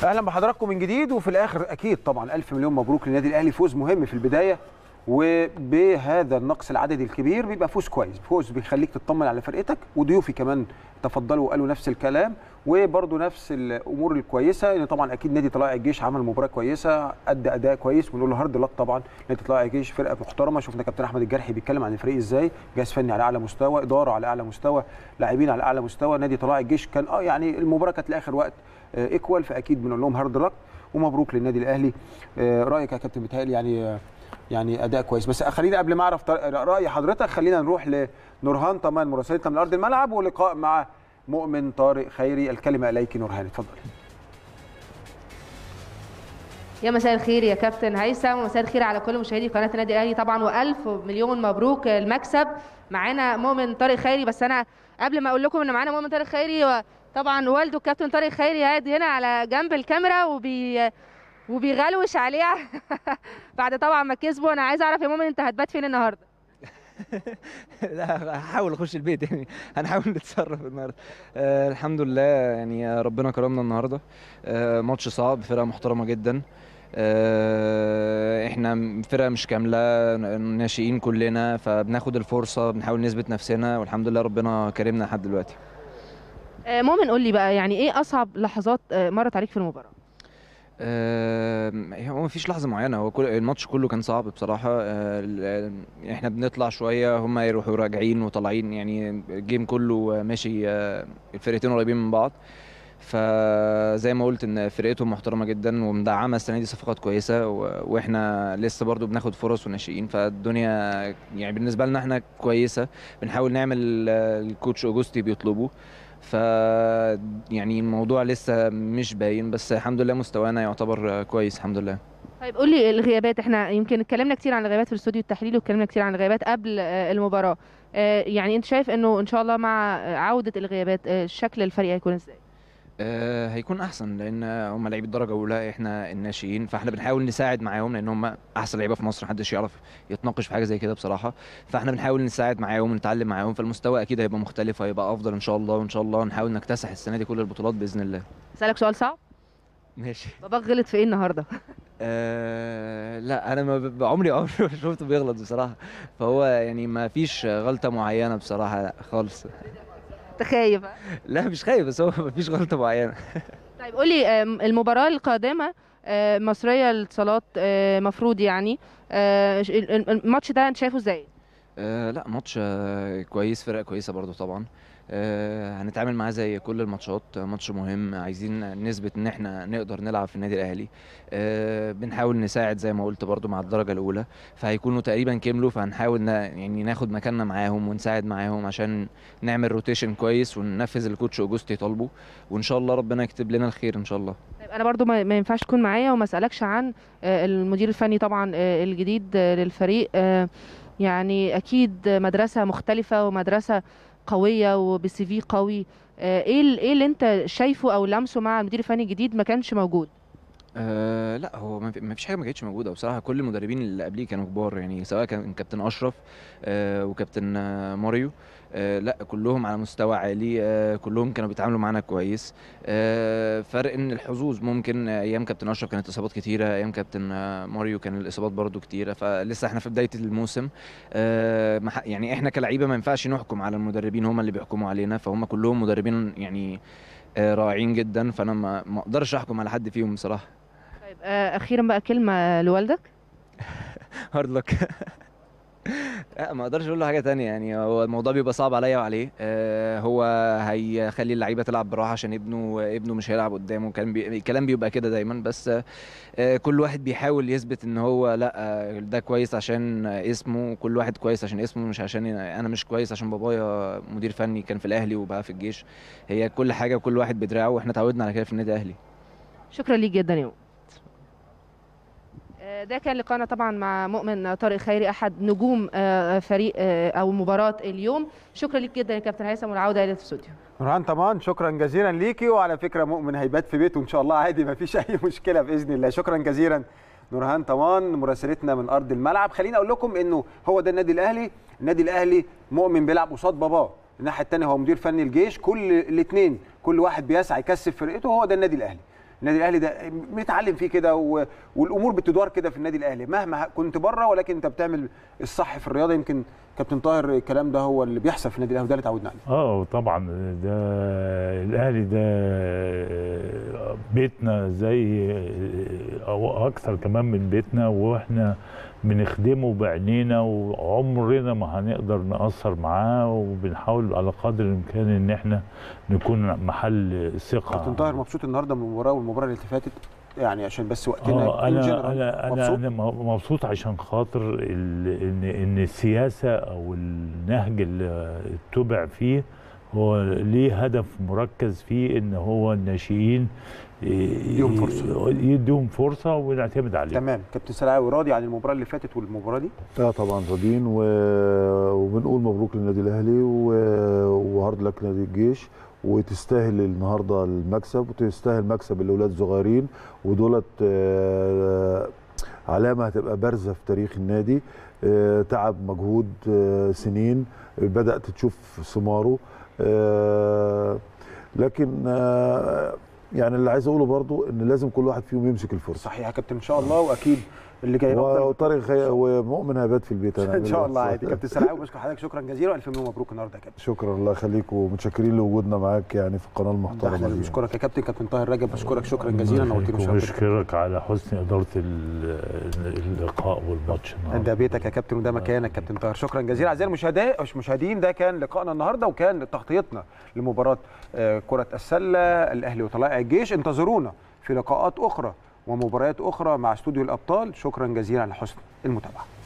اهلا بحضراتكم من جديد وفي الاخر اكيد طبعا الف مليون مبروك للنادي الاهلي فوز مهم في البدايه وبهذا النقص العددي الكبير بيبقى فوز كويس فوز بيخليك تطمن على فرقتك وضيوفي كمان تفضلوا وقالوا نفس الكلام وبرده نفس الامور الكويسه ان طبعا اكيد نادي طلائع الجيش عمل مباراه كويسه ادى اداء كويس ونقول له هارد لك طبعا نادي طلائع الجيش فرقه محترمه شفنا كابتن احمد الجرحي بيتكلم عن الفريق ازاي جهاز فني على اعلى مستوى اداره على اعلى مستوى لاعبين على اعلى مستوى نادي طلائع الجيش كان اه يعني المباراه كانت لاخر وقت ايكوال فاكيد بنقول لهم هارد لك ومبروك للنادي الاهلي آه رايك يا كابتن متهيألي يعني آه يعني اداء كويس بس خلينا قبل ما اعرف راي حضرتك خلينا نروح لنورهان طمان مراسلتنا من ارض الملعب ولقاء مع مؤمن طارق خيري الكلمه اليك نورهان اتفضلي يا مساء الخير يا كابتن هيثم ومساء الخير على كل مشاهدي قناه النادي الاهلي طبعا والف مليون مبروك المكسب معانا مؤمن طارق خيري بس انا قبل ما اقول لكم ان معانا مؤمن طارق خيري طبعا والده الكابتن طارق خيري قاعد هنا على جنب الكاميرا وبي وبيغلوش عليها بعد طبعا ما كسبوا انا عايز اعرف يا مؤمن انت هتبات فين النهارده لا هحاول اخش البيت يعني هنحاول نتصرف النهارده آه الحمد لله يعني ربنا كرمنا النهارده آه ماتش صعب فرقه محترمه جدا آه احنا فرقه مش كامله ناشئين كلنا فبناخد الفرصه بنحاول نثبت نفسنا والحمد لله ربنا كرمنا لحد دلوقتي آه مؤمن قول لي بقى يعني ايه اصعب لحظات آه مرت عليك في المباراه آه هو مفيش لحظه معينه هو كل الماتش كله كان صعب بصراحه آه احنا بنطلع شويه هم يروحوا راجعين وطالعين يعني الجيم كله ماشي آه الفرقتين قريبين من بعض فزي ما قلت ان فرقتهم محترمه جدا ومدعمه السنه دي صفقات كويسه واحنا لسه برضو بناخد فرص وناشئين فالدنيا يعني بالنسبه لنا احنا كويسه بنحاول نعمل الكوتش اوجوستي بيطلبه ف يعني الموضوع لسه مش باين بس الحمد لله مستوانا يعتبر كويس الحمد لله طيب قول لي الغيابات احنا يمكن اتكلمنا كتير عن الغيابات في الاستوديو التحليلي واتكلمنا كتير عن الغيابات قبل المباراه يعني انت شايف انه ان شاء الله مع عوده الغيابات شكل الفريق هيكون ازاي آه هيكون احسن لان هم لعيبه درجه اولى احنا الناشئين فاحنا بنحاول نساعد معاهم لان هم احسن لعيبه في مصر محدش يعرف يتناقش في حاجه زي كده بصراحه فاحنا بنحاول نساعد معاهم ونتعلم معاهم فالمستوى اكيد هيبقى مختلف وهيبقى افضل ان شاء الله وان شاء الله نحاول نكتسح السنه دي كل البطولات باذن الله اسالك سؤال صعب ماشي باباك غلط في ايه النهارده آه لا انا ما عمري عمري ما شفته بيغلط بصراحه فهو يعني ما فيش غلطه معينه بصراحه لا خالص انت خايف لا مش خايف بس هو مفيش غلطه معينه طيب قولي المباراه القادمه مصريه للاتصالات مفروض يعني الماتش ده انت شايفه ازاي آه لا ماتش كويس فرقه كويسه برضو طبعا آه هنتعامل معاه زي كل الماتشات ماتش مهم عايزين نثبت ان احنا نقدر نلعب في النادي الاهلي آه بنحاول نساعد زي ما قلت برضو مع الدرجه الاولى فهيكونوا تقريبا كملوا فهنحاول يعني ناخد مكاننا معاهم ونساعد معاهم عشان نعمل روتيشن كويس وننفذ الكوتش اوجوستي طالبه وان شاء الله ربنا يكتب لنا الخير ان شاء الله طيب انا برضو ما ينفعش تكون معايا وما اسالكش عن المدير الفني طبعا الجديد للفريق يعني اكيد مدرسه مختلفه ومدرسه قويه وبسي في قوي ايه ايه اللي انت شايفه او لمسه مع المدير الفني الجديد ما كانش موجود أه لا هو ما فيش حاجه ما كانتش موجوده بصراحه كل المدربين اللي قبليه كانوا كبار يعني سواء كان كابتن اشرف أه وكابتن ماريو أه لا كلهم على مستوى عالي أه كلهم كانوا بيتعاملوا معانا كويس أه فرق ان الحظوظ ممكن ايام كابتن اشرف كانت اصابات كتيره ايام كابتن ماريو كان الاصابات برده كتيره فلسه احنا في بدايه الموسم أه يعني احنا كلعيبه ما ينفعش نحكم على المدربين هم اللي بيحكموا علينا فهم كلهم مدربين يعني أه رائعين جدا فانا ما اقدرش احكم على حد فيهم بصراحه طيب أه اخيرا بقى كلمه لوالدك هارد لك ما اقدرش اقول له حاجه تانية يعني هو الموضوع بيبقى صعب عليا وعليه آه هو هيخلي اللعيبه تلعب براحه عشان ابنه ابنه مش هيلعب قدامه كان بي... الكلام بيبقى كده دايما بس آه كل واحد بيحاول يثبت ان هو لا آه ده كويس عشان اسمه كل واحد كويس عشان اسمه مش عشان انا مش كويس عشان بابايا مدير فني كان في الاهلي وبقى في الجيش هي كل حاجه وكل واحد بدراعه واحنا اتعودنا على كده في النادي الاهلي شكرا ليك جدا يوم ده كان لقاءنا طبعا مع مؤمن طارق خيري احد نجوم فريق او مباراه اليوم شكرا ليك جدا يا كابتن هيثم والعوده الى الاستوديو نورهان طبعا شكرا جزيلا ليكي وعلى فكره مؤمن هيبات في بيته ان شاء الله عادي ما فيش اي مشكله باذن الله شكرا جزيلا نورهان طمان مراسلتنا من ارض الملعب خليني اقول لكم انه هو ده النادي الاهلي النادي الاهلي مؤمن بيلعب قصاد باباه الناحيه الثانيه هو مدير فني الجيش كل الاثنين كل واحد بيسعى يكسب فرقته هو ده النادي الاهلي النادي الاهلي ده بنتعلم فيه كده و... والامور بتدار كده في النادي الاهلي مهما كنت بره ولكن انت بتعمل الصح في الرياضه يمكن كابتن طاهر الكلام ده هو اللي بيحصل في النادي الاهلي وده اللي اتعودنا عليه اه طبعا ده الاهلي ده بيتنا زي او اكثر كمان من بيتنا واحنا بنخدمه بعينينا وعمرنا ما هنقدر نأثر معاه وبنحاول على قدر الامكان ان احنا نكون محل ثقه كابتن طاهر مبسوط النهارده من المباراه والمباراه اللي فاتت يعني عشان بس وقتنا آه in انا general. انا انا مبسوط؟ انا مبسوط عشان خاطر ال- ان ان السياسه او النهج اللي اتبع فيه هو ليه هدف مركز فيه ان هو الناشئين يديهم فرصة. يديهم فرصه ونعتمد عليهم تمام كابتن سلاوي راضي عن المباراه اللي فاتت والمباراه دي اه طبعا راضيين و... وبنقول مبروك للنادي الاهلي و... وهارد لك نادي الجيش وتستاهل النهارده المكسب وتستاهل مكسب الاولاد الصغيرين ودولت آه، علامه هتبقى بارزه في تاريخ النادي آه، تعب مجهود آه، سنين بدات تشوف ثماره آه، لكن آه، يعني اللي عايز اقوله برضو ان لازم كل واحد فيهم يمسك الفرصه صحيح يا كابتن ان شاء الله واكيد اللي جاي افضل وطارق خي... ومؤمن هيبات في البيت أنا ان شاء أعمل الله له. عادي كابتن سلاوي بشكر حضرتك شكرا جزيلا والف مليون مبروك النهارده يا كابتن شكرا الله يخليك ومتشكرين لوجودنا معاك يعني في القناه ده المحترمه احنا اللي دي بنشكرك يا كابتن كابتن طاهر رجب بشكرك شكرا جزيلا نورتنا وشرفتنا وبشكرك على حسن اداره ال- اللقاء والماتش النهارده ده بيتك يا كابتن وده مكانك كابتن طاهر شكرا جزيلا اعزائي المشاهدين المشاهدين ده كان لقائنا النهارده وكان تغطيتنا لمباراه آه، كره السله الاهلي وطلائع الجيش انتظرونا في لقاءات اخرى ومباريات اخرى مع استوديو الابطال شكرا جزيلا على حسن المتابعه